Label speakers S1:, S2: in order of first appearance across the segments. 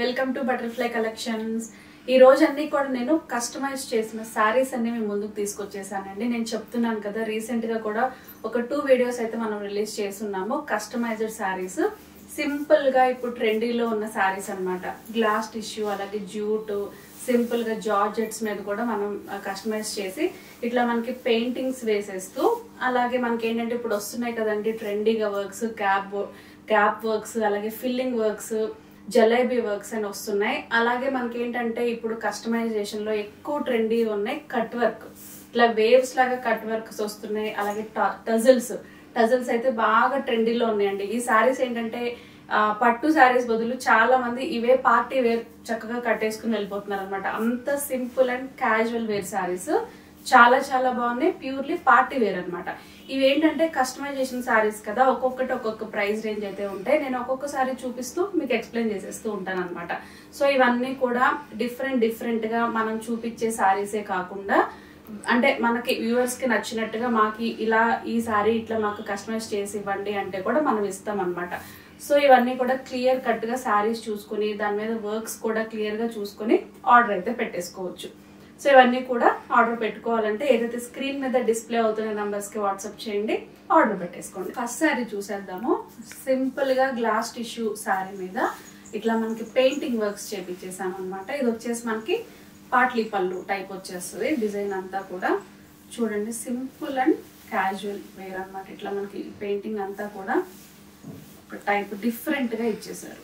S1: welcome to butterfly collections ఈ రోజు అన్ని కూడా నేను కస్టమైజ్ చేసిన శారీస్ అన్ని మేము ముందుకు తీసుకొచ్చేసానండి నేను చెప్తున్నాను కదా రీసెంట్ గా కూడా ఒక టూ వీడియోస్ అయితే మనం రిలీజ్ చేస్తున్నాము కస్టమైజ్డ్ శారీస్ సింపుల్ గా ఇప్పుడు ట్రెండీలో ఉన్న శారీస్ అన్నమాట గ్లాస్ టిష్యూ అలాగే జూట్ సింపుల్ గా జార్జెట్స్ మీద కూడా మనం కస్టమైజ్ చేసి ఇట్లా మనకి పెయింటింగ్స్ వేసేస్తూ అలాగే మనకి ఏంటంటే ఇప్పుడు వస్తున్నాయి కదండి ట్రెండీగా వర్క్స్ క్యాప్ క్యాప్ వర్క్స్ అలాగే ఫిల్లింగ్ వర్క్స్ జలేబీ వర్క్స్ అని వస్తున్నాయి అలాగే మనకి ఏంటంటే ఇప్పుడు కస్టమైజేషన్ లో ఎక్కువ ట్రెండీ ఉన్నాయి కట్ వర్క్ ఇట్లా వేవ్స్ లాగా కట్ వర్క్స్ వస్తున్నాయి అలాగే టజల్స్ టజల్స్ అయితే బాగా ట్రెండీలో ఉన్నాయండి ఈ శారీస్ ఏంటంటే ఆ, పట్టు శారీస్ బదులు చాలా మంది ఇవే పార్టీ వేర్ చక్కగా కట్టేసుకుని వెళ్ళిపోతున్నారు అనమాట అంత simple and casual wear saris చాలా చాలా బాగున్నాయి ప్యూర్లీ పార్టీ వేర్ అనమాట ఇవి ఏంటంటే కస్టమైజేషన్ శారీస్ కదా ఒక్కొక్కటి ఒక్కొక్క ప్రైస్ రేంజ్ అయితే ఉంటాయి నేను ఒక్కొక్క సారీ చూపిస్తూ మీకు ఎక్స్ప్లెయిన్ చేసేస్తూ ఉంటాను అనమాట సో ఇవన్నీ కూడా డిఫరెంట్ డిఫరెంట్ గా మనం చూపించే శారీసే కాకుండా అంటే మనకి వ్యూవర్స్ కి నచ్చినట్టుగా మాకు ఇలా ఈ సారీ ఇట్లా మాకు కస్టమైజ్ చేసి ఇవ్వండి అంటే కూడా మనం ఇస్తాం అనమాట సో ఇవన్నీ కూడా క్లియర్ కట్ గా శారీస్ చూసుకుని దాని మీద వర్క్స్ కూడా క్లియర్ గా చూసుకుని ఆర్డర్ అయితే పెట్టేసుకోవచ్చు సో ఇవన్నీ కూడా ఆర్డర్ పెట్టుకోవాలంటే ఏదైతే స్క్రీన్ మీద డిస్ప్లే అవుతున్న నంబర్స్ కి వాట్సాప్ చేయండి ఆర్డర్ పెట్టేసుకోండి ఫస్ట్ శారీ చూసేద్దాము సింపుల్ గా గ్లాస్ టిష్యూ శారీ మీద ఇట్లా మనకి పెయింటింగ్ వర్క్స్ చేపించేసాం అనమాట ఇది వచ్చేసి మనకి పాట్లీ పళ్ళు టైప్ వచ్చేస్తుంది డిజైన్ అంతా కూడా చూడండి సింపుల్ అండ్ క్యాజువల్ వేర్ అన్నమాట ఇట్లా మనకి పెయింటింగ్ అంతా కూడా ఒక టైప్ డిఫరెంట్ గా ఇచ్చేసారు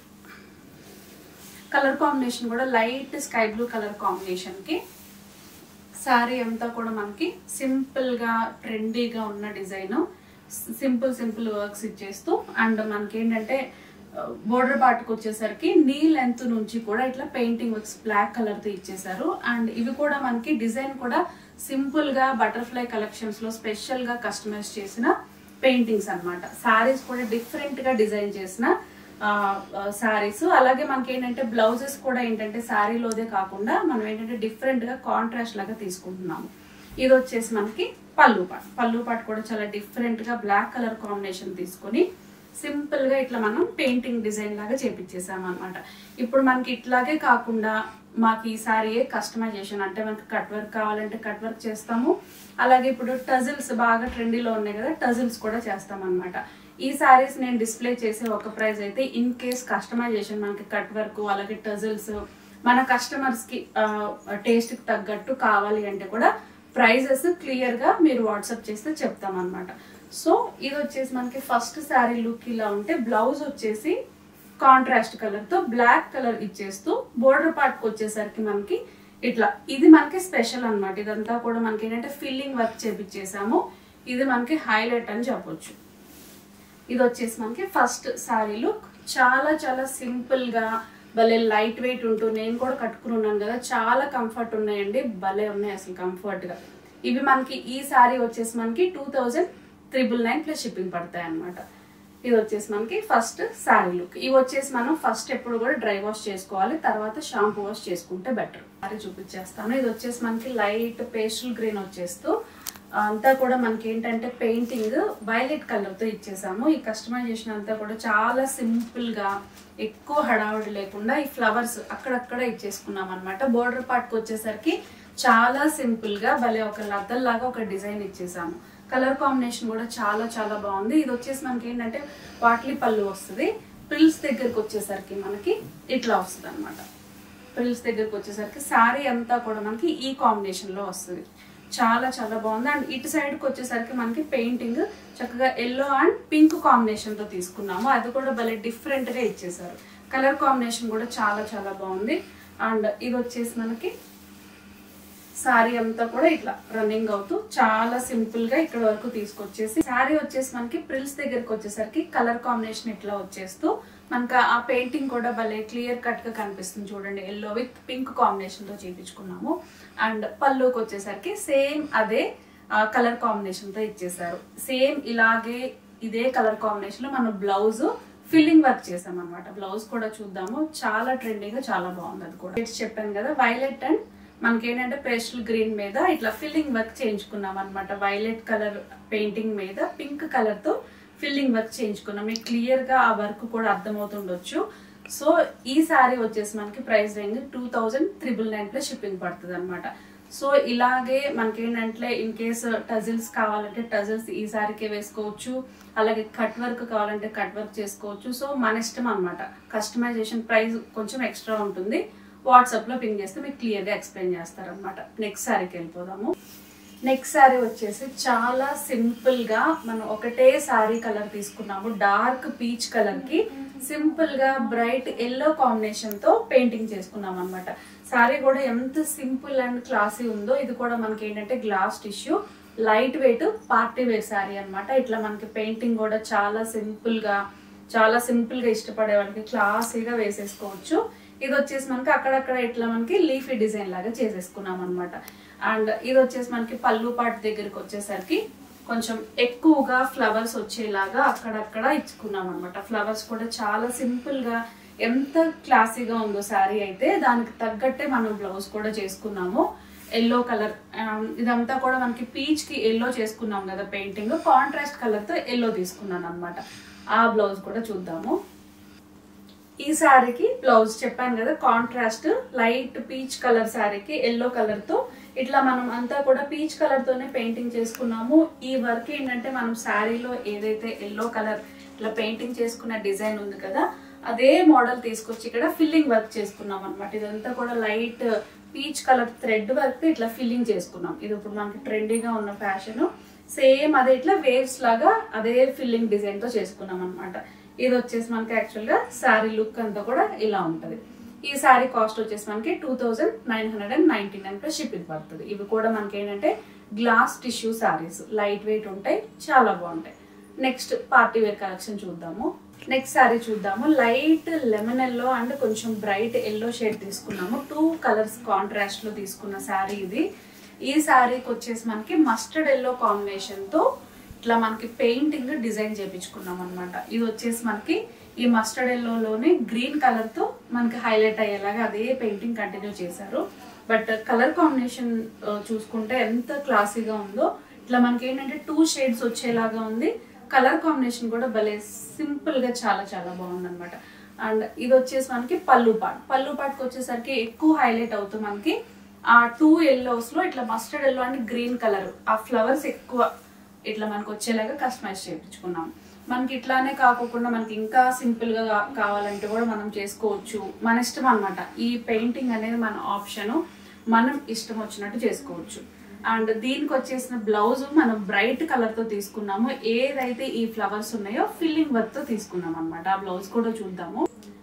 S1: కలర్ కాంబినేషన్ కూడా light sky blue colour combination కి శారీ అంతా కూడా మనకి సింపుల్ గా ట్రెండీగా ఉన్న డిజైన్ సింపుల్ సింపుల్ వర్క్స్ ఇచ్చేస్తూ అండ్ మనకి ఏంటంటే బోర్డర్ పార్ట్కి వచ్చేసరికి నీ లెంత్ నుంచి కూడా ఇట్లా పెయింటింగ్ వర్క్స్ బ్లాక్ కలర్ తో ఇచ్చేసారు అండ్ ఇవి కూడా మనకి డిజైన్ కూడా సింపుల్ గా బటర్ఫ్లై కలెక్షన్స్ లో స్పెషల్ గా కస్టమైజ్ చేసిన పెయింటింగ్స్ అన్నమాట శారీస్ కూడా డిఫరెంట్ గా డిజైన్ చేసిన శారీస్ అలాగే మనకి ఏంటంటే బ్లౌజెస్ కూడా ఏంటంటే శారీలోదే కాకుండా మనం ఏంటంటే డిఫరెంట్ గా కాంట్రాస్ట్ లాగా తీసుకుంటున్నాము ఇది వచ్చేసి మనకి పళ్ళు పాట్ పళ్ళు పాట్ కూడా చాలా డిఫరెంట్ గా బ్లాక్ కలర్ కాంబినేషన్ తీసుకొని సింపుల్ గా ఇట్లా మనం పెయింటింగ్ డిజైన్ లాగా చేపించేసాం అనమాట ఇప్పుడు మనకి ఇట్లాగే కాకుండా మాకు ఈ సారీయే కస్టమైజేషన్ అంటే మనకి కట్ వర్క్ కావాలంటే కట్ వర్క్ చేస్తాము అలాగే ఇప్పుడు టజిల్స్ బాగా ట్రెండీలో ఉన్నాయి కదా టజిల్స్ కూడా చేస్తాం అనమాట ఈ సారీస్ నేను డిస్ప్లే చేసే ఒక ప్రైస్ అయితే ఇన్ కేస్ కస్టమైజేషన్ మనకి కట్ వర్క్ అలాగే టజిల్స్ మన కస్టమర్స్ కి టేస్ట్ కి తగ్గట్టు కావాలి అంటే కూడా ప్రైజెస్ క్లియర్ గా మీరు వాట్సాప్ చేస్తే చెప్తాం అనమాట సో ఇది వచ్చేసి మనకి ఫస్ట్ శారీ లుక్ ఇలా ఉంటే బ్లౌజ్ వచ్చేసి కాంట్రాస్ట్ కలర్ తో బ్లాక్ కలర్ ఇచ్చేస్తూ బోర్డర్ పార్ట్ కి వచ్చేసరికి మనకి ఇట్లా ఇది మనకి స్పెషల్ అన్నమాట ఇదంతా కూడా మనకి ఏంటంటే ఫిల్లింగ్ వర్క్ చేపించేసాము ఇది మనకి హైలైట్ అని చెప్పొచ్చు ఇది వచ్చేసి మనకి ఫస్ట్ శారీ లుక్ చాలా చాలా సింపుల్ గా భలే లైట్ వెయిట్ ఉంటూ నేను కూడా కట్టుకుని ఉన్నాను కదా చాలా కంఫర్ట్ ఉన్నాయండి భలే ఉన్నాయి అసలు కంఫర్ట్ గా ఇవి మనకి ఈ శారీ వచ్చేసి మనకి two thousand triple nine plus shipping పడతాయి అనమాట ఇది వచ్చేసి మనకి ఫస్ట్ శారీ లుక్ ఇవి వచ్చేసి మనం ఫస్ట్ ఎప్పుడు కూడా డ్రై వాష్ చేసుకోవాలి తర్వాత షాంపూ వాష్ చేసుకుంటే బెటర్ శారీ చూపించేస్తాను ఇది వచ్చేసి మనకి లైట్ పేస్టల్ గ్రీన్ వచ్చేస్తూ అంతా కూడా మనకి ఏంటంటే పెయింటింగ్ వైలెట్ కలర్ తో ఇచ్చేసాము ఈ కస్టమైజేషన్ అంతా కూడా చాలా సింపుల్ గా ఎక్కువ హడావుడి లేకుండా ఈ ఫ్లవర్స్ అక్కడక్కడ ఇచ్చేసుకున్నాం అనమాట బోర్డర్ పార్ట్ కి వచ్చేసరికి చాలా సింపుల్ గా భలే ఒక లద్దల్లాగా ఒక డిజైన్ ఇచ్చేసాము కలర్ కాంబినేషన్ కూడా చాలా చాలా బాగుంది ఇది వచ్చేసి మనకి ఏంటంటే వాట్లీ పళ్ళు వస్తుంది ప్రిల్స్ దగ్గరకు వచ్చేసరికి మనకి ఇట్లా వస్తుంది అనమాట ప్రిల్స్ దగ్గరకు వచ్చేసరికి శారీ అంతా కూడా మనకి ఈ కాంబినేషన్ లో వస్తుంది చాలా చాలా బాగుంది అండ్ ఇటు సైడ్ కి వచ్చేసరికి మనకి పెయింటింగ్ చక్కగా ఎల్లో అండ్ పింక్ కాంబినేషన్ తో తీసుకున్నాము అది కూడా భలే డిఫరెంట్ గా ఇచ్చేసారు కలర్ కాంబినేషన్ కూడా చాలా చాలా బాగుంది అండ్ ఇది వచ్చేసి మనకి శారీ అంతా కూడా ఇట్లా రన్నింగ్ అవుతూ చాలా సింపుల్ గా ఇక్కడ వరకు తీసుకొచ్చేసి శారీ వచ్చేసి మనకి ప్రిల్స్ దగ్గరకు వచ్చేసరికి కలర్ కాంబినేషన్ ఇట్లా వచ్చేస్తూ మనకి ఆ పెయింటింగ్ కూడా భలే క్లియర్ కట్ గా కనిపిస్తుంది చూడండి ఎల్లో విత్ పింక్ కాంబినేషన్ తో చేపించుకున్నాము అండ్ పళ్ళుకి వచ్చేసరికి సేమ్ అదే కలర్ కాంబినేషన్ తో ఇచ్చేసారు సేమ్ ఇలాగే ఇదే కలర్ కాంబినేషన్ లో మనం బ్లౌజ్ ఫిల్లింగ్ వర్క్ చేసాం అనమాట బ్లౌజ్ కూడా చూద్దాము చాలా ట్రెండింగ్ చాలా బాగుంది అది కూడా Shades చెప్పాను కదా వైలెట్ అండ్ మనకి ఏంటంటే పేస్టల్ గ్రీన్ మీద ఇట్లా ఫిల్లింగ్ వర్క్ చేయించుకున్నాం అనమాట వైలెట్ కలర్ పెయింటింగ్ మీద పింక్ కలర్ తో ఫిల్లింగ్ వర్క్ చేయించుకున్నాం మీకు క్లియర్ గా ఆ వర్క్ కూడా అర్థమవుతుండొచ్చు సో ఈ శారీ వచ్చేసి మనకి price range two thousand triple nine plus shipping పడుతుంది అనమాట సో ఇలాగే మనకి ఏంటంటే ఇన్ కేస్ టజిల్స్ కావాలంటే టజిల్స్ ఈ శారీకే వేసుకోవచ్చు అలాగే కట్ వర్క్ కావాలంటే కట్ వర్క్ చేసుకోవచ్చు సో మన ఇష్టం అనమాట కస్టమైజేషన్ ప్రైస్ కొంచెం ఎక్స్ట్రా ఉంటుంది వాట్సాప్ లో పింగ్ చేస్తే మీకు క్లియర్ గా ఎక్స్ప్లెయిన్ చేస్తారనమాట నెక్స్ట్ శారీకి వెళ్ళిపోదాము నెక్స్ట్ శారీ వచ్చేసి చాలా సింపుల్ గా మనం ఒకటే శారీ కలర్ తీసుకున్నాము డార్క్ పీచ్ కలర్ కి సింపుల్ గా బ్రైట్ ఎల్లో కాంబినేషన్ తో పెయింటింగ్ చేసుకున్నాం అనమాట శారీ కూడా ఎంత సింపుల్ అండ్ క్లాసీ ఉందో ఇది కూడా మనకి ఏంటంటే glass tissue light weight party wear sari అన్నమాట ఇట్లా మనకి పెయింటింగ్ కూడా చాలా సింపుల్ గా చాలా సింపుల్ గా ఇష్టపడే వాళ్ళకి క్లాసీగా వేసేసుకోవచ్చు ఇది వచ్చేసి మనకి అక్కడక్కడ ఇట్లా మనకి లీఫీ డిజైన్ లాగా చేసేసుకున్నాం అనమాట అండ్ ఇది వచ్చేసి మనకి పళ్ళు పాటు దగ్గరికి వచ్చేసరికి కొంచెం ఎక్కువగా ఫ్లవర్స్ వచ్చేలాగా అక్కడక్కడ ఇచ్చుకున్నాం అనమాట ఫ్లవర్స్ కూడా చాలా సింపుల్ గా ఎంత క్లాసీగా ఉందో శారీ అయితే దానికి తగ్గట్టే మనం బ్లౌజ్ కూడా చేసుకున్నాము ఎల్లో కలర్ ఇదంతా కూడా మనకి పీచ్ కి ఎల్లో చేసుకున్నాం కదా పెయింటింగ్ కాంట్రాస్ట్ కలర్ తో ఎల్లో తీసుకున్నాను అనమాట ఆ బ్లౌజ్ కూడా చూద్దాము ఈ శారీకి బ్లౌజ్ చెప్పాను కదా కాంట్రాస్ట్ లైట్ పీచ్ కలర్ శారీకి ఎల్లో కలర్ తో ఇట్లా మనం అంతా కూడా పీచ్ కలర్ తోనే పెయింటింగ్ చేసుకున్నాము ఈ వర్క్ ఏంటంటే మనం శారీలో ఏదైతే ఎల్లో కలర్ ఇట్లా పెయింటింగ్ చేసుకున్న డిజైన్ ఉంది కదా అదే మోడల్ తీసుకొచ్చి ఇక్కడ ఫిల్లింగ్ వర్క్ చేసుకున్నాం అనమాట ఇదంతా కూడా light peach colour thread work ఇట్లా ఫిల్లింగ్ చేసుకున్నాం ఇది ఇప్పుడు మనకి ట్రెండీగా ఉన్న ఫ్యాషన్ సేమ్ అదే ఇట్లా వేవ్స్ లాగా అదే ఫిల్లింగ్ డిజైన్ తో చేసుకున్నాం అనమాట ఇది వచ్చేసి మనకి యాక్చువల్ గా శారీ లుక్ అంతా కూడా ఇలా ఉంటది ఈ శారీ కాస్ట్ వచ్చేసి మనకి two thousand nine hundred and ninety nine plus shipping పడుతుంది ఇవి కూడా మనకి ఏంటంటే glass tissue saris light weight ఉంటాయి చాలా బాగుంటాయి నెక్స్ట్ పార్టీ వేర్ కలెక్షన్ చూద్దాము నెక్స్ట్ శారీ చూద్దాము లైట్ లెమన్ ఎల్లో అండ్ కొంచెం బ్రైట్ ఎల్లో షేడ్ తీసుకున్నాము టూ కలర్స్ కాంట్రాస్ట్ లో తీసుకున్న శారీ ఇది ఈ శారీకి వచ్చేసి మనకి మస్టర్డ్ ఎల్లో కాంబినేషన్ తో ఇట్లా మనకి పెయింటింగ్ డిజైన్ చేపించుకున్నాం అనమాట ఇది వచ్చేసి మనకి ఈ మస్టర్డ్ ఎల్లోలోనే గ్రీన్ కలర్ తో మనకి హైలైట్ అయ్యేలాగా అదే పెయింటింగ్ కంటిన్యూ చేశారు బట్ కలర్ కాంబినేషన్ చూసుకుంటే ఎంత క్లాసీగా ఉందో ఇట్లా మనకి ఏంటంటే టూ షేడ్స్ వచ్చేలాగా ఉంది కలర్ కాంబినేషన్ కూడా భలే సింపుల్ గా చాలా చాలా బాగుంది అనమాట అండ్ ఇది వచ్చేసి మనకి పళ్ళు పాట్ పళ్ళు పాట్కి వచ్చేసరికి ఎక్కువ హైలైట్ అవుతుంది మనకి ఆ టూ ఎల్లోస్ లో ఇట్లా mustard yellow and green colour ఆ ఫ్లవర్స్ ఎక్కువ ఇట్లా మనకు వచ్చేలాగా కస్టమైజ్ చేయించుకున్నాం మనకి ఇట్లానే కాకుండా మనకి ఇంకా సింపుల్ గా కా- కావాలంటే కూడా మనం చేసుకోవచ్చు మన ఇష్టం అన్నమాట ఈ పెయింటింగ్ అనేది మన ఆప్షన్ మనం ఇష్టం వచ్చినట్టు చేసుకోవచ్చు అండ్ దీనికి వచ్చేసిన బ్లౌజ్ మనం బ్రైట్ కలర్ తో తీసుకున్నాము ఏదైతే ఈ ఫ్లవర్స్ ఉన్నాయో ఫిల్లింగ్ వర్క్ తో తీసుకున్నాం అనమాట ఆ బ్లౌజ్ కూడా చూద్దాము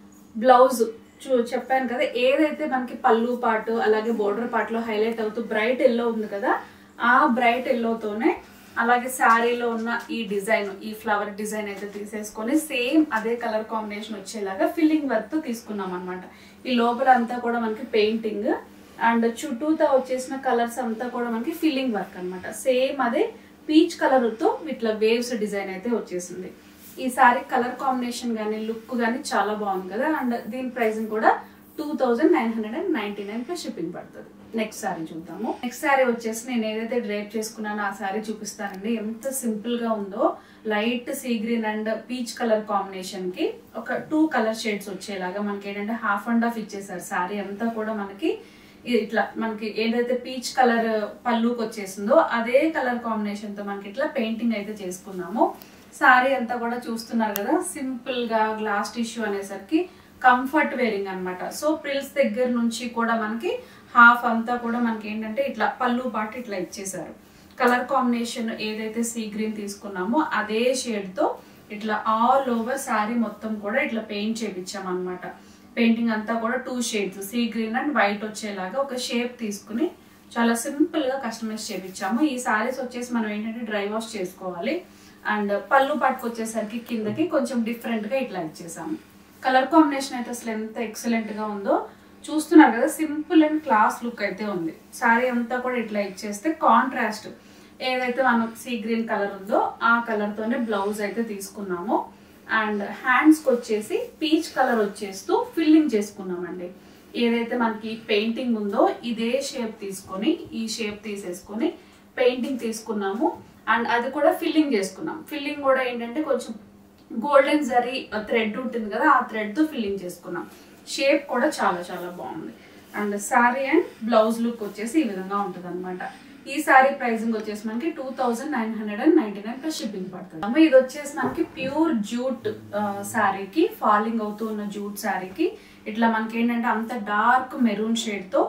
S1: బ్లౌజ్ చూ చెప్పాను కదా ఏదైతే మనకి పళ్ళు పాటు అలాగే బోర్డర్ పార్ట్ లో హైలైట్ అవుతూ బ్రైట్ ఎల్లో ఉంది కదా ఆ బ్రైట్ ఎల్లోతోనే అలాగే శారీలో ఉన్న ఈ డిజైన్ ఈ ఫ్లవర్ డిజైన్ అయితే తీసేసుకొని సేమ్ అదే కలర్ కాంబినేషన్ వచ్చేలాగా ఫిల్లింగ్ వర్క్ తో తీసుకున్నాం అనమాట ఈ లోపల అంతా కూడా మనకి పెయింటింగ్ అండ్ చుట్టూతా వచ్చేసిన కలర్స్ అంతా కూడా మనకి ఫిల్లింగ్ వర్క్ అన్నమాట సేమ్ అదే పీచ్ కలర్ తో ఇట్లా వేవ్స్ డిజైన్ అయితే వచ్చేసింది ఈ సారీ కలర్ కాంబినేషన్ కానీ లుక్ కానీ చాలా బాగుంది కదా అండ్ దీని ప్రైసింగ్ కూడా two thousand nine hundred and ninety nine plus shipping పడుతుంది నెక్స్ట్ సారీ చూద్దాము నెక్స్ట్ సారీ వచ్చేసి నేను ఏదైతే డ్రేప్ చేసుకున్నానో ఆ సారీ చూపిస్తానండి ఎంత సింపుల్ గా ఉందో light sea green and peach colour combination కి ఒక టూ కలర్ షేడ్స్ వచ్చేలాగా మనకి ఏంటంటే హాఫ్ అండ్ హాఫ్ ఇచ్చేసారు సారీ అంతా కూడా మనకి ఇది ఇట్లా మనకి ఏదైతే పీచ్ కలర్ పళ్ళుకి వచ్చేసిందో అదే కలర్ కాంబినేషన్ తో మనకి ఇట్లా పెయింటింగ్ అయితే చేసుకున్నాము సారీ అంతా కూడా చూస్తున్నారు కదా సింపుల్ గా గ్లాస్ టిష్యూ అనేసరికి కంఫర్ట్ వేరింగ్ అన్నమాట సో ప్రిల్స్ దగ్గర నుంచి కూడా మనకి హాఫ్ అంతా కూడా మనకి ఏంటంటే ఇట్లా పళ్ళు పాటు ఇట్లా ఇచ్చేసారు కలర్ కాంబినేషన్ ఏదైతే సీ గ్రీన్ తీసుకున్నామో అదే షేడ్ తో ఇట్లా ఆల్ ఓవర్ శారీ మొత్తం కూడా ఇట్లా పెయింట్ చేపించాం అనమాట పెయింటింగ్ అంతా కూడా two shades sea green and white వచ్చేలాగా ఒక షేప్ తీసుకుని చాలా సింపుల్ గా కస్టమైజ్ చేపించాము ఈ సారీస్ వచ్చేసి మనం ఏంటంటే డ్రై వాష్ చేసుకోవాలి అండ్ పళ్ళు పట్టుకొచ్చేసరికి కిందకి కొంచెం డిఫరెంట్ గా ఇట్లా ఇచ్చేసాము కలర్ కాంబినేషన్ అయితే అసలు ఎంత ఎక్సలెంట్ గా ఉందో చూస్తున్నారు కదా సింపుల్ అండ్ క్లాస్ లుక్ అయితే ఉంది సారీ అంతా కూడా ఇట్లా ఇచ్చేస్తే కాంట్రాస్ట్ ఏదైతే మనం సీ గ్రీన్ కలర్ ఉందో ఆ కలర్ తోనే బ్లౌజ్ అయితే తీసుకున్నాము అండ్ హ్యాండ్స్ కి వచ్చేసి పీచ్ కలర్ వచ్చేస్తూ ఫిల్లింగ్ చేసుకున్నామండి ఏదైతే మనకి పెయింటింగ్ ఉందో ఇదే షేప్ తీసుకొని ఈ షేప్ తీసేసుకొని పెయింటింగ్ తీసుకున్నాము అండ్ అది కూడా ఫిల్లింగ్ చేసుకున్నాం ఫిల్లింగ్ కూడా ఏంటంటే కొంచెం గోల్డెన్ జరీ థ్రెడ్ ఉంటుంది కదా ఆ థ్రెడ్ తో ఫిల్లింగ్ చేసుకున్నాం షేప్ కూడా చాలా చాలా బాగుంది and sari and blouse look వచ్చేసి ఈ విధంగా ఉంటుంది అనమాట ఈ శారీ ప్రైసింగ్ వచ్చేసి మనకి two thousand nine hundred and ninety nine plus shipping పడుతుంది అమ్మ ఇది వచ్చేసి మనకి ప్యూర్ జూట్ శారీకి ఫాలింగ్ అవుతూ ఉన్న జూట్ శారీకి ఇట్లా మనకి ఏంటంటే అంత డార్క్ మెరూన్ షేడ్ తో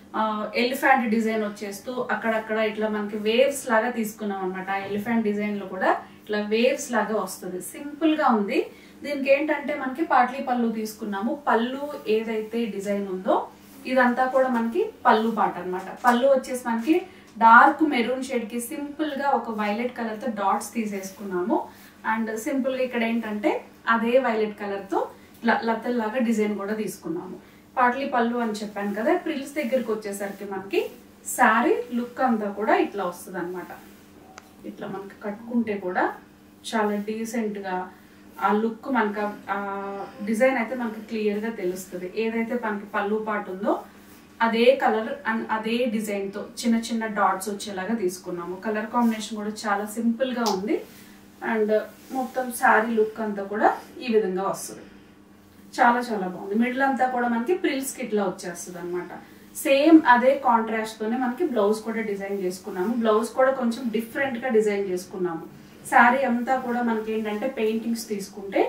S1: ఎలిఫెంట్ డిజైన్ వచ్చేస్తూ అక్కడక్కడ ఇట్లా మనకి వేవ్స్ లాగా తీసుకున్నాం అనమాట ఆ ఎలిఫెంట్ డిజైన్ లో కూడా ఇట్లా వేవ్స్ లాగా వస్తుంది సింపుల్ గా ఉంది దీనికి ఏంటంటే మనకి పాట్లీ పళ్ళు తీసుకున్నాము పళ్ళు ఏదైతే డిజైన్ ఉందో ఇదంతా కూడా మనకి పళ్ళు పాట అన్నమాట పళ్ళు వచ్చేసి మనకి డార్క్ మెరూన్ షేడ్ కి సింపుల్ గా ఒక వైలెట్ కలర్ తో డాట్స్ తీసేసుకున్నాము అండ్ సింపుల్ గా ఇక్కడ ఏంటంటే అదే వైలెట్ కలర్ తో లతల్లాగా డిజైన్ కూడా తీసుకున్నాము పాట్లీ పళ్ళు అని చెప్పాను కదా ప్రిల్స్ దగ్గరికి వచ్చేసరికి మనకి శారీ లుక్ అంతా కూడా ఇట్లా వస్తుంది అనమాట ఇట్లా మనకి కట్టుకుంటే కూడా చాలా డీసెంట్ గా ఆ లుక్ మనకు ఆ డిజైన్ అయితే మనకి క్లియర్ గా తెలుస్తుంది ఏదైతే మనకి పళ్ళు పాటు ఉందో అదే కలర్ అండ్ అదే డిజైన్ తో చిన్న చిన్న డాట్స్ వచ్చేలాగా తీసుకున్నాము కలర్ కాంబినేషన్ కూడా చాలా సింపుల్ గా ఉంది అండ్ మొత్తం శారీ లుక్ అంతా కూడా ఈ విధంగా వస్తుంది చాలా చాలా బాగుంది మిడిల్ అంతా కూడా మనకి ప్రిల్స్ కి ఇట్లా వచ్చేస్తుంది అనమాట సేమ్ అదే కాంట్రాస్ట్ తోనే మనకి బ్లౌజ్ కూడా డిజైన్ చేసుకున్నాము బ్లౌజ్ కూడా కొంచెం డిఫరెంట్ గా డిజైన్ చేసుకున్నాము శారీ అంతా కూడా మనకి ఏంటంటే పెయింటింగ్స్ తీసుకుంటే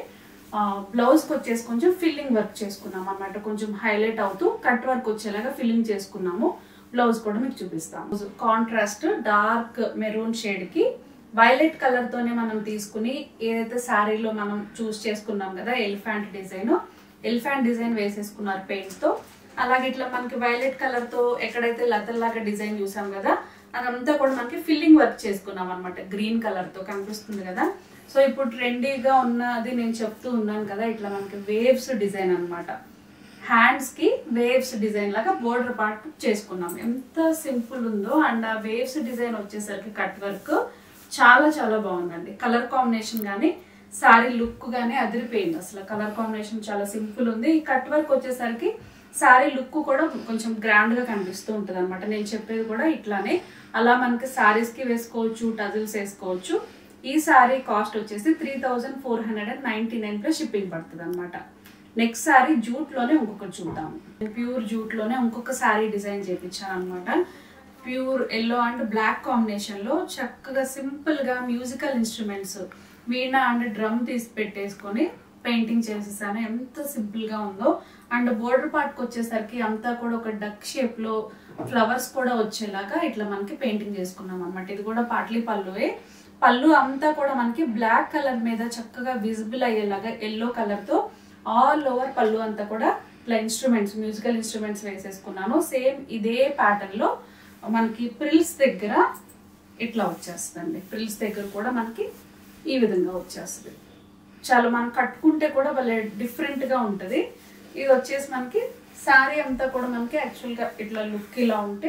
S1: బ్లౌజ్ కి వచ్చేసి కొంచెం ఫిల్లింగ్ వర్క్ చేసుకున్నాం అన్నమాట కొంచెం హైలైట్ అవుతూ కట్ వర్క్ వచ్చేలాగా ఫిల్లింగ్ చేసుకున్నాము బ్లౌజ్ కూడా మీకు చూపిస్తాము కాంట్రాస్ట్ డార్క్ మెరూన్ షేడ్ కి వైలెట్ కలర్ తోనే మనం తీసుకుని ఏదైతే శారీలో మనం చూస్ చేసుకున్నాం కదా ఎలిఫెంట్ డిజైన్ ఎలిఫెంట్ డిజైన్ వేసేసుకున్నారు పెయింట్ తో అలాగే ఇట్లా మనకి వైలెట్ కలర్ తో ఎక్కడైతే లతల్లాగా డిజైన్ చూసాం కదా అదంతా కూడా మనకి ఫిల్లింగ్ వర్క్ చేసుకున్నాం అనమాట గ్రీన్ కలర్ తో కనిపిస్తుంది కదా సో ఇప్పుడు ట్రెండీగా ఉన్నది నేను చెప్తూ ఉన్నాను కదా ఇట్లా మనకి వేవ్స్ డిజైన్ అన్నమాట హ్యాండ్స్ కి వేవ్స్ డిజైన్ లాగా బోర్డర్ పార్ట్ చేసుకున్నాం ఎంత సింపుల్ ఉందో అండ్ ఆ వేవ్స్ డిజైన్ వచ్చేసరికి కట్ వర్క్ చాలా చాలా బాగుందండి కలర్ కాంబినేషన్ కానీ సారీ లుక్ గానీ అదిరిపోయింది అసలు కలర్ కాంబినేషన్ చాలా సింపుల్ ఉంది ఈ కట్ వర్క్ వచ్చేసరికి సారీ లుక్ కూడా కొంచెం గ్రాండ్ గా కనిపిస్తూ ఉంటుంది అనమాట నేను చెప్పేది కూడా ఇట్లానే అలా మనకి సారీస్ కి వేసుకోవచ్చు టజిల్స్ వేసుకోవచ్చు ఈ సారీ కాస్ట్ వచ్చేసి three thousand four hundred and ninety nine plus shipping పడుతుంది అనమాట నెక్స్ట్ సారీ జూట్ లోనే ఇంకొకటి చూద్దాము ప్యూర్ జూట్ లోనే ఇంకొక సారీ డిజైన్ చేయించాను అనమాట pure yellow and black combination లో చక్కగా సింపుల్ గా musical instruments veena and drum తీసి పెట్టేసుకొని పెయింటింగ్ చేసేసాను ఎంత సింపుల్ గా ఉందో అండ్ బోర్డర్ పార్ట్ కి వచ్చేసరికి అంతా కూడా ఒక డక్ షేప్ లో ఫ్లవర్స్ కూడా వచ్చేలాగా ఇట్లా మనకి పెయింటింగ్ చేసుకున్నాం అనమాట ఇది కూడా పాట్లీ పళ్ళువే పళ్ళు అంతా కూడా మనకి బ్లాక్ కలర్ మీద చక్కగా విజిబుల్ అయ్యేలాగా ఎల్లో కలర్ తో ఆల్ ఓవర్ పళ్ళు అంతా కూడా ఇట్లా ఇన్స్ట్రుమెంట్స్ మ్యూజికల్ ఇన్స్ట్రుమెంట్స్ వేసేసుకున్నాను సేమ్ ఇదే ప్యాటర్న్ లో మనకి ప్రిల్స్ దగ్గర ఇట్లా వచ్చేస్తుందండి ప్రిల్స్ దగ్గర కూడా మనకి ఈ విధంగా వచ్చేస్తుంది చాలా మనం కట్టుకుంటే కూడా భలే డిఫరెంట్ గా ఉంటది ఇది వచ్చేసి మనకి శారీ అంతా కూడా మనకి యాక్చువల్ గా ఇట్లా లుక్ ఇలా ఉంటే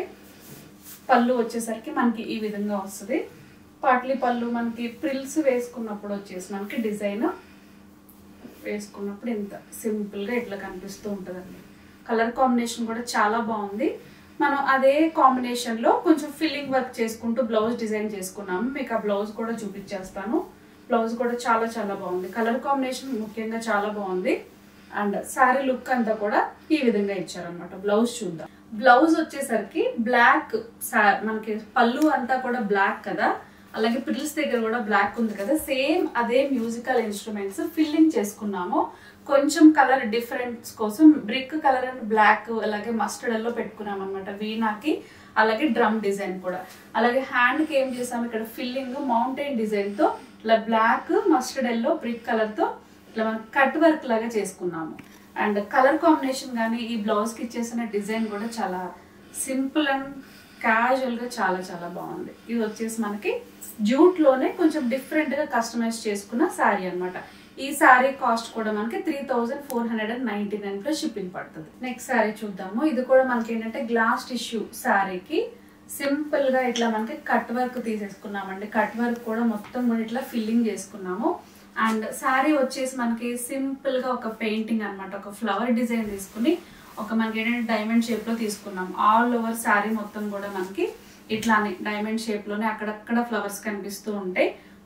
S1: పళ్ళు వచ్చేసరికి మనకి ఈ విధంగా వస్తుంది పాట్లీ పళ్ళు మనకి ప్రిల్స్ వేసుకున్నప్పుడు వచ్చేసి మనకి డిజైన్ వేసుకున్నప్పుడు ఇంత సింపుల్ గా ఇట్లా కనిపిస్తూ ఉంటుందండి కలర్ కాంబినేషన్ కూడా చాలా బాగుంది మనం అదే కాంబినేషన్ లో కొంచెం ఫిల్లింగ్ వర్క్ చేసుకుంటూ బ్లౌజ్ డిజైన్ చేసుకున్నాము మీకు ఆ బ్లౌజ్ కూడా చూపించేస్తాను బ్లౌజ్ కూడా చాలా చాలా బాగుంది కలర్ కాంబినేషన్ ముఖ్యంగా చాలా బాగుంది అండ్ శారీ లుక్ అంతా కూడా ఈ విధంగా ఇచ్చారనమాట బ్లౌజ్ చూద్దాం బ్లౌజ్ వచ్చేసరికి బ్లాక్ మనకి పళ్ళు అంతా కూడా బ్లాక్ కదా అలాగే పిల్స్ దగ్గర కూడా బ్లాక్ ఉంది కదా సేమ్ అదే మ్యూజికల్ ఇన్స్ట్రుమెంట్స్ ఫిల్లింగ్ చేసుకున్నాము కొంచెం కలర్ డిఫరెన్స్ కోసం బ్రిక్ కలర్ అండ్ బ్లాక్ అలాగే మస్టర్డ్ లో పెట్టుకున్నాం అనమాట వీణాకి అలాగే డ్రమ్ డిజైన్ కూడా అలాగే హ్యాండ్ కి ఏం చేసాము ఇక్కడ ఫిల్లింగ్ మౌంటైన్ డిజైన్ తో ఇలా black mustard yellow brick colour తో ఇట్లా మనం కట్ వర్క్ లాగా చేసుకున్నాము అండ్ కలర్ కాంబినేషన్ కానీ ఈ బ్లౌజ్ కి ఇచ్చేసిన డిజైన్ కూడా చాలా సింపుల్ అండ్ క్యాజువల్ గా చాలా చాలా బాగుంది ఇది వచ్చేసి మనకి జూట్ లోనే కొంచెం డిఫరెంట్ గా కస్టమైజ్ చేసుకున్న శారీ అన్నమాట ఈ శారీ కాస్ట్ కూడా మనకి three thousand four hundred and ninety nine plus shipping పడుతుంది నెక్స్ట్ శారీ చూద్దాము ఇది కూడా మనకి ఏంటంటే గ్లాస్ టిష్యూ శారీకి సింపుల్ గా ఇట్లా మనకి కట్ వర్క్ తీసేసుకున్నామండి కట్ వర్క్ కూడా మొత్తం కూడా ఇట్లా ఫిల్లింగ్ చేసుకున్నాము అండ్ శారీ వచ్చేసి మనకి సింపుల్ గా ఒక పెయింటింగ్ అన్నమాట ఒక ఫ్లవర్ డిజైన్ తీసుకుని ఒక మనకి ఏంటంటే డైమండ్ షేప్ లో తీసుకున్నాం ఆల్ ఓవర్ శారీ మొత్తం కూడా మనకి ఇట్లానే డైమండ్ షేప్ లోనే అక్కడక్కడ ఫ్లవర్స్ కనిపిస్తూ ఉంటాయి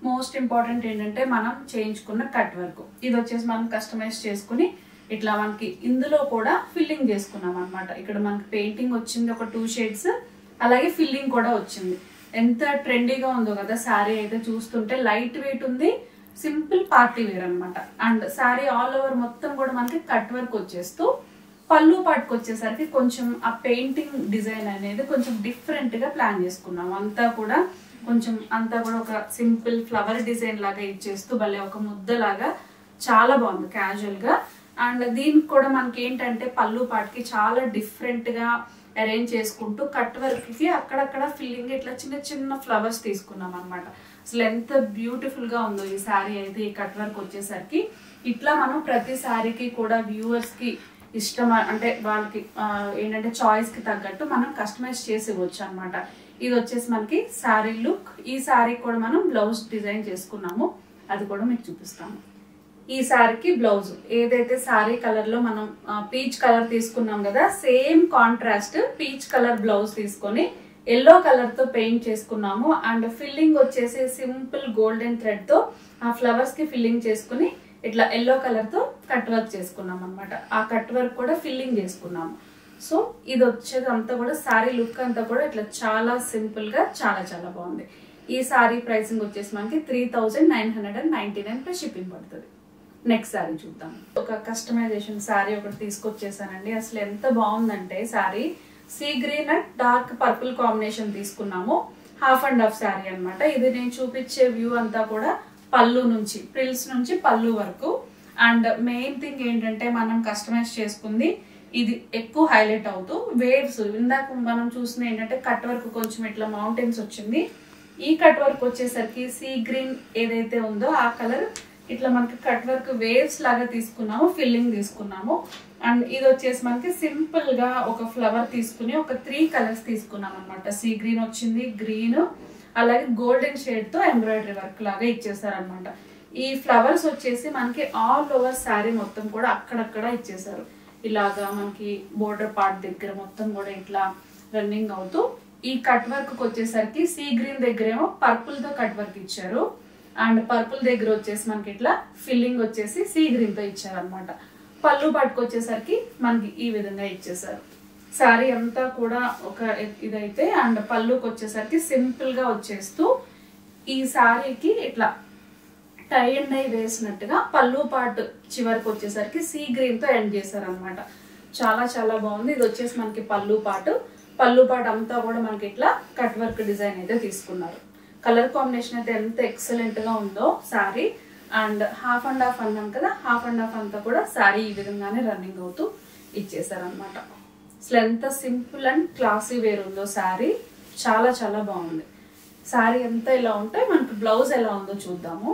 S1: మోస్ట్ ఇంపార్టెంట్ ఏంటంటే మనం చేయించుకున్న కట్ వర్క్ ఇది వచ్చేసి మనం కస్టమైజ్ చేసుకుని ఇట్లా మనకి ఇందులో కూడా ఫిల్లింగ్ చేసుకున్నాం అనమాట ఇక్కడ మనకి పెయింటింగ్ వచ్చింది ఒక టూ షేడ్స్ అలాగే ఫిల్లింగ్ కూడా వచ్చింది ఎంత ట్రెండీగా ఉందో కదా శారీ అయితే చూస్తుంటే లైట్ వెయిట్ ఉంది సింపుల్ పార్టీ వేర్ అనమాట అండ్ శారీ ఆల్ ఓవర్ మొత్తం కూడా మనకి కట్ వర్క్ వచ్చేస్తూ పళ్ళు పాటుకు వచ్చేసరికి కొంచెం ఆ పెయింటింగ్ డిజైన్ అనేది కొంచెం డిఫరెంట్ గా ప్లాన్ చేసుకున్నాం అంతా కూడా కొంచెం అంతా కూడా ఒక సింపుల్ ఫ్లవర్ డిజైన్ లాగా ఇచ్చేస్తూ భలే ఒక ముద్దలాగా చాలా బాగుంది క్యాజువల్ గా అండ్ దీనికి కూడా మనకి ఏంటంటే పళ్ళు పాటికి చాలా డిఫరెంట్ గా అరేంజ్ చేసుకుంటూ కట్ వర్క్ కి అక్కడక్కడ ఫిల్లింగ్ ఇట్లా చిన్న చిన్న ఫ్లవర్స్ తీసుకున్నాం అనమాట అసలు ఎంత బ్యూటిఫుల్ గా ఉందో ఈ శారీ అయితే ఈ కట్ వర్క్ వచ్చేసరికి ఇట్లా మనం ప్రతి శారీకి కూడా వ్యూవర్స్ కి ఇష్టం అంటే వాళ్ళకి ఆ, ఏంటంటే చాయిస్ కి తగ్గట్టు మనం కస్టమైజ్ చేసి ఇవ్వచ్చు అనమాట ఇది వచ్చేసి మనకి శారీ లుక్ ఈ శారీ కూడా మనం బ్లౌజ్ డిజైన్ చేసుకున్నాము అది కూడా మీకు చూపిస్తాము ఈ శారీకి బ్లౌజ్ ఏదైతే శారీ కలర్ లో మనం పీచ్ కలర్ తీసుకున్నాం కదా same contrast peach colour blouse తీసుకొని ఎల్లో కలర్ తో పెయింట్ చేసుకున్నాము అండ్ ఫిల్లింగ్ వచ్చేసి సింపుల్ గోల్డెన్ థ్రెడ్ తో ఆ ఫ్లవర్స్ కి ఫిల్లింగ్ చేసుకుని ఇట్లా ఎల్లో కలర్ తో కట్ వర్క్ చేసుకున్నాం అనమాట ఆ కట్ వర్క్ కూడా ఫిల్లింగ్ చేసుకున్నాము సో ఇది వచ్చేది అంతా కూడా శారీ లుక్ అంతా కూడా ఇట్లా చాలా సింపుల్ గా చాలా చాలా బాగుంది ఈ శారీ ప్రైసింగ్ వచ్చేసి మనకి three thousand nine hundred and ninety nine plus shipping పడుతుంది నెక్స్ట్ శారీ చూద్దాం ఒక కస్టమైజేషన్ శారీ ఒకటి తీసుకొచ్చేసానండి అసలు ఎంత బాగుందంటే sari sea green and dark purple combination తీసుకున్నాము హాఫ్ అండ్ హాఫ్ శారీ అన్నమాట ఇది నేను చూపించే వ్యూ అంతా కూడా పళ్ళు నుంచి ప్రిల్స్ నుంచి పళ్ళు వరకు అండ్ మెయిన్ థింగ్ ఏంటంటే మనం కస్టమైజ్ చేసుకుంది ఇది ఎక్కువ హైలైట్ అవుతూ వేవ్స్ ఇందాక మనం చూసిన ఏంటంటే కట్ వర్క్ కొంచెం ఇట్లా మౌంటైన్స్ వచ్చింది ఈ కట్ వర్క్ వచ్చేసరికి సీ గ్రీన్ ఏదైతే ఉందో ఆ కలర్ ఇట్లా మనకి కట్ వర్క్ వేవ్స్ లాగా తీసుకున్నాము ఫిల్లింగ్ తీసుకున్నాము అండ్ ఇది వచ్చేసి మనకి సింపుల్ గా ఒక ఫ్లవర్ తీసుకుని ఒక త్రీ కలర్స్ తీసుకున్నాం అనమాట సీ గ్రీన్ వచ్చింది గ్రీన్ అలాగే గోల్డెన్ షేడ్ తో ఎంబ్రాయిడరీ వర్క్ లాగా ఇచ్చేసారనమాట ఈ ఫ్లవర్స్ వచ్చేసి మనకి ఆల్ ఓవర్ శారీ మొత్తం కూడా అక్కడక్కడ ఇచ్చేసారు ఇలాగా మనకి బోర్డర్ పార్ట్ దగ్గర మొత్తం కూడా ఇట్లా రన్నింగ్ అవుతూ ఈ కట్ వర్క్ వచ్చేసరికి సీ గ్రీన్ దగ్గర ఏమో పర్పుల్ తో కట్ వర్క్ ఇచ్చారు అండ్ పర్పుల్ దగ్గర వచ్చేసి మనకి ఇట్లా ఫిల్లింగ్ వచ్చేసి సీ గ్రీన్ తో ఇచ్చారు అనమాట పళ్ళు పట్టుకొచ్చేసరికి మనకి ఈ విధంగా ఇచ్చేసారు శారీ అంతా కూడా ఒక ఇదైతే అండ్ పళ్ళుకి వచ్చేసరికి సింపుల్ గా వచ్చేస్తూ ఈ శారీకి ఇట్లా టై అండ్ డై వేసినట్టుగా పళ్ళు పార్ట్ చివరికి వచ్చేసరికి సీ గ్రీన్ తో ఎండ్ చేశారు అనమాట చాలా చాలా బాగుంది ఇది వచ్చేసి మనకి పళ్ళు పాటు పళ్ళు పాటు అంతా కూడా మనకి ఇట్లా కట్ వర్క్ డిజైన్ అయితే తీసుకున్నారు కలర్ కాంబినేషన్ అయితే ఎంత ఎక్సలెంట్ గా ఉందో sari and half and half అన్నాం కదా హాఫ్ అండ్ హాఫ్ అంతా కూడా శారీ ఈ విధంగానే రన్నింగ్ అవుతూ ఇచ్చేసారనమాట అసలు ఎంత సింపుల్ అండ్ క్లాసీ వేర్ ఉందో శారీ చాలా చాలా బాగుంది శారీ అంతా ఇలా ఉంటే మనకి బ్లౌజ్ ఎలా ఉందో చూద్దాము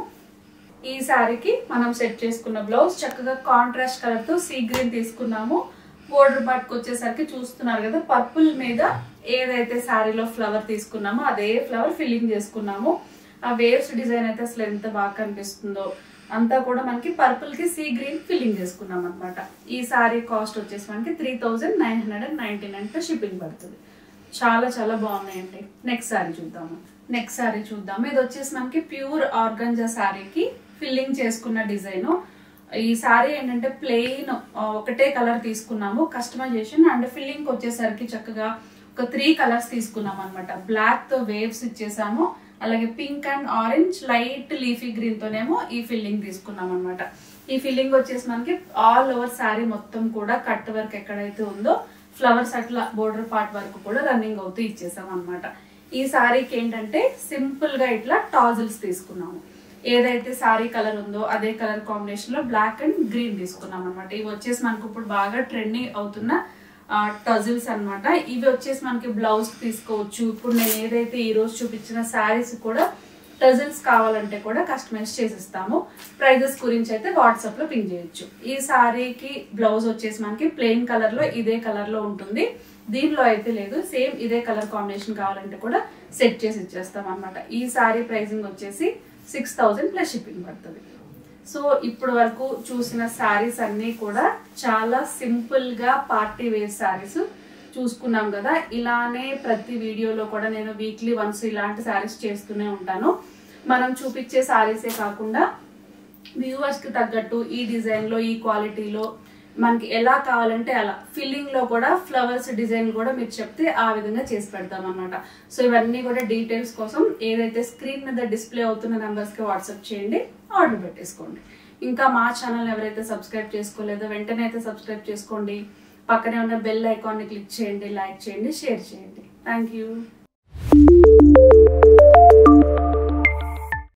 S1: ఈ శారీకి మనం సెట్ చేసుకున్న బ్లౌజ్ చక్కగా కాంట్రాస్ట్ కలర్ తో సీ గ్రీన్ తీసుకున్నాము బోర్డర్ పార్ట్కి వచ్చేసరికి చూస్తున్నారు కదా పర్పుల్ మీద ఏదైతే శారీలో ఫ్లవర్ తీసుకున్నామో అదే ఫ్లవర్ ఫిల్లింగ్ చేసుకున్నాము ఆ వేవ్స్ డిజైన్ అయితే అసలు ఎంత బాగా కనిపిస్తుందో అంతా కూడా మనకి పర్పుల్ కి సీ గ్రీన్ ఫిల్లింగ్ చేసుకున్నాం అనమాట ఈ శారీ కాస్ట్ వచ్చేసి మనకి three thousand nine hundred and ninety nine shipping పడుతుంది చాలా చాలా బాగున్నాయండి నెక్స్ట్ శారీ చూద్దాము నెక్స్ట్ శారీ చూద్దాము ఇది వచ్చేసి మనకి ప్యూర్ ఆర్గంజా శారీకి ఫిల్లింగ్ చేసుకున్న డిజైన్ ఈ శారీ ఏంటంటే ప్లెయిన్ ఒకటే కలర్ తీసుకున్నాము కస్టమైజేషన్ అండ్ ఫిల్లింగ్ వచ్చేసరికి చక్కగా ఒక త్రీ కలర్స్ తీసుకున్నాం అనమాట బ్లాక్ తో వేవ్స్ ఇచ్చేసాము అలాగే pink and orange light leafy green తోనేమో ఈ ఫిల్లింగ్ తీసుకున్నాం అనమాట ఈ ఫిల్లింగ్ వచ్చేసి మనకి ఆల్ ఓవర్ శారీ మొత్తం కూడా కట్ వర్క్ ఎక్కడైతే ఉందో ఫ్లవర్స్ అట్లా బోర్డర్ పార్ట్ వరకు కూడా రన్నింగ్ అవుతూ ఇచ్చేసాం అనమాట ఈ శారీకి ఏంటంటే సింపుల్ గా ఇట్లా టాజిల్స్ తీసుకున్నాము ఏదైతే శారీ కలర్ ఉందో అదే కలర్ కాంబినేషన్ లో బ్లాక్ అండ్ గ్రీన్ తీసుకున్నాం అనమాట ఇవి వచ్చేసి మనకు ఇప్పుడు బాగా ట్రెండింగ్ అవుతున్న టజిల్స్ అన్నమాట ఇవి వచ్చేసి మనకి బ్లౌజ్ తీసుకోవచ్చు ఇప్పుడు నేను ఏదైతే ఈ రోజు చూపించిన శారీస్ కూడా టజిల్స్ కావాలంటే కూడా కస్టమైజ్ చేసిస్తాము ప్రైజెస్ గురించి అయితే వాట్సాప్ లో పింక్ చేయొచ్చు ఈ శారీకి బ్లౌజ్ వచ్చేసి మనకి ప్లెయిన్ కలర్ లో ఇదే కలర్ లో ఉంటుంది దీనిలో అయితే లేదు సేమ్ ఇదే కలర్ కాంబినేషన్ కావాలంటే కూడా సెట్ చేసి ఇచ్చేస్తాం అనమాట ఈ శారీ ప్రైజింగ్ వచ్చేసి సిక్స్ థౌజండ్ ప్లస్ షిప్పింగ్ పడుతుంది సో ఇప్పుడు వరకు చూసిన శారీస్ అన్నీ కూడా చాలా సింపుల్ గా పార్టీ వేర్ శారీస్ చూసుకున్నాం కదా ఇలానే ప్రతి వీడియోలో కూడా నేను వీక్లీ వన్స్ ఇలాంటి శారీస్ చేస్తూనే ఉంటాను మనం చూపించే సారీసే కాకుండా వ్యూవర్స్ కి తగ్గట్టు ఈ డిజైన్ లో ఈ క్వాలిటీలో మనకి ఎలా కావాలంటే అలా ఫిల్లింగ్ లో కూడా ఫ్లవర్స్ డిజైన్ కూడా మీరు చెప్తే ఆ విధంగా చేసి పెడతాం అనమాట సో ఇవన్నీ కూడా డీటెయిల్స్ కోసం ఏదైతే స్క్రీన్ మీద డిస్ప్లే అవుతున్న నెంబర్స్ కి వాట్సాప్ చేయండి ఆర్డర్ పెట్టేసుకోండి ఇంకా మా ఛానల్ ఎవరైతే సబ్స్క్రైబ్ చేసుకోలేదో వెంటనే అయితే సబ్స్క్రైబ్ చేసుకోండి పక్కనే ఉన్న బెల్ ఐకాన్ని క్లిక్ చేయండి లైక్ చేయండి షేర్ చేయండి థ్యాంక్ యూ